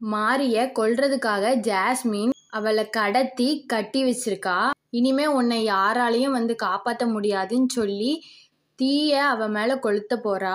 மாரிய கொல்றதுக்காக jasmine அவளை கடத்தி கட்டி வச்சிருக்கா இனிமே உன்னை யாராலையும் வந்து காப்பாற்ற முடியாதுன்னு சொல்லி தீய அவ மேலே கொளுத்த போறா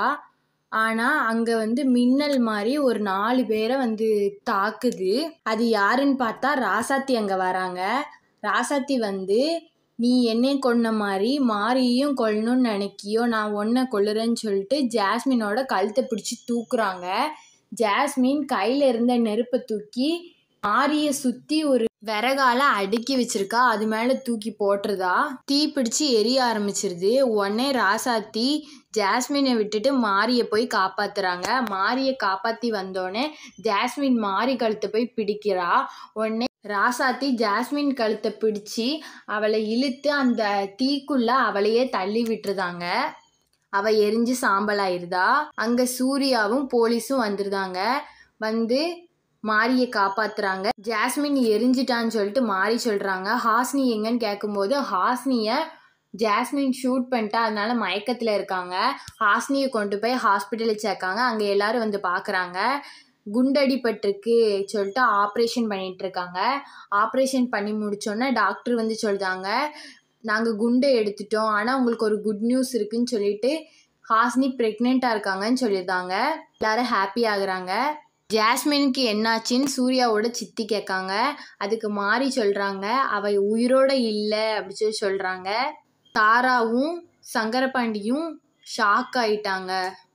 ஆனால் அங்கே வந்து மின்னல் மாதிரி ஒரு நாலு பேரை வந்து தாக்குது அது யாருன்னு பார்த்தா ராசாத்தி அங்கே வராங்க ராசாத்தி வந்து நீ என்னை கொன்ன மாதிரி மாரியையும் கொல்லணும்னு நினைக்கியோ நான் ஒன்றை கொல்லுறேன்னு சொல்லிட்டு ஜாஸ்மினோட கழுத்தை பிடிச்சி தூக்குறாங்க ஜாஸ்மின் கையில் இருந்த நெருப்பை தூக்கி மாரியை சுற்றி ஒரு விறகால அடுக்கி வச்சிருக்கா அது மேலே தூக்கி போட்டுருதா தீ பிடிச்சி எரிய ஆரம்பிச்சிருது உடனே ராசாத்தி ஜாஸ்மினை விட்டுட்டு மாரியை போய் காப்பாத்துறாங்க மாரியை காப்பாற்றி வந்தோடனே ஜாஸ்மின் மாரி கழுத்தை போய் பிடிக்கிறா உடனே ராசாத்தி ஜாஸ்மின் கழுத்தை பிடிச்சி அவளை இழுத்து அந்த தீக்குள்ள அவளையே தள்ளி விட்டுருதாங்க அவ எரிஞ்சு சாம்பலாயிருதா அங்க சூர்யாவும் போலீஸும் வந்துருதாங்க வந்து மாரியை காப்பாத்துறாங்க ஜாஸ்மின் எரிஞ்சிட்டான்னு சொல்லிட்டு மாறி சொல்றாங்க ஹாஸ்னி எங்கன்னு கேட்கும்போது ஹாஸ்னிய ஜாஸ்மின் ஷூட் பண்ணிட்டா அதனால மயக்கத்தில் இருக்காங்க ஹாஸ்னியை கொண்டு போய் ஹாஸ்பிட்டலில் சேர்க்காங்க அங்கே எல்லாரும் வந்து பார்க்குறாங்க குண்டடிப்பட்டிருக்கு சொல்லிட்டு ஆப்ரேஷன் பண்ணிட்டு இருக்காங்க ஆப்ரேஷன் பண்ணி முடிச்சோன்னே டாக்டர் வந்து சொல்றாங்க நாங்கள் குண்டை எடுத்துட்டோம் ஆனால் உங்களுக்கு ஒரு குட் நியூஸ் இருக்குன்னு சொல்லிட்டு ஹாஸ்னி ப்ரெக்னெண்ட்டாக இருக்காங்கன்னு சொல்லியிருந்தாங்க எல்லாரும் ஹாப்பி ஆகுறாங்க ஜாஸ்மினுக்கு என்னாச்சுன்னு சூர்யாவோட சித்தி கேட்காங்க அதுக்கு மாறி சொல்கிறாங்க அவ உயிரோட இல்லை அப்படி சொல்லி சொல்கிறாங்க தாராவும் சங்கரபாண்டியும் ஷாக் ஆயிட்டாங்க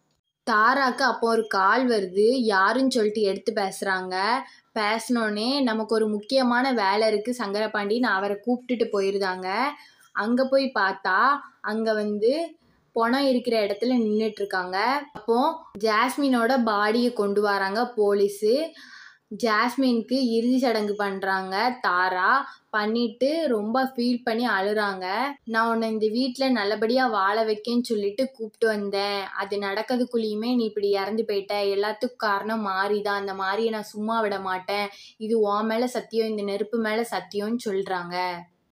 தாராக்கு அப்போ ஒரு கால் வருது யாருன்னு சொல்லிட்டு எடுத்து பேசுகிறாங்க பேசினோடனே நமக்கு ஒரு முக்கியமான வேலை இருக்குது சங்கரபாண்டின்னு அவரை கூப்பிட்டுட்டு போயிருந்தாங்க அங்கே போய் பார்த்தா அங்கே வந்து பணம் இருக்கிற இடத்துல நின்றுட்டு இருக்காங்க அப்போ ஜாஸ்மினோட பாடியை கொண்டு வராங்க போலீஸு ஜாஸ்மின்க்கு இறுதி சடங்கு பண்ணுறாங்க தாரா பண்ணிட்டு ரொம்ப ஃபீல் பண்ணி அழுறாங்க நான் உன்னை இந்த வீட்டில் நல்லபடியாக வாழ வைக்கேன்னு சொல்லிட்டு கூப்பிட்டு வந்தேன் அது நடக்கிறதுக்குள்ளேயுமே நீ இப்படி இறந்து போயிட்ட எல்லாத்துக்கும் காரணம் மாறி தான் அந்த மாரியை நான் சும்மா விட மாட்டேன் இது உன் மேலே சத்தியம் இந்த நெருப்பு மேலே சத்தியம்னு சொல்கிறாங்க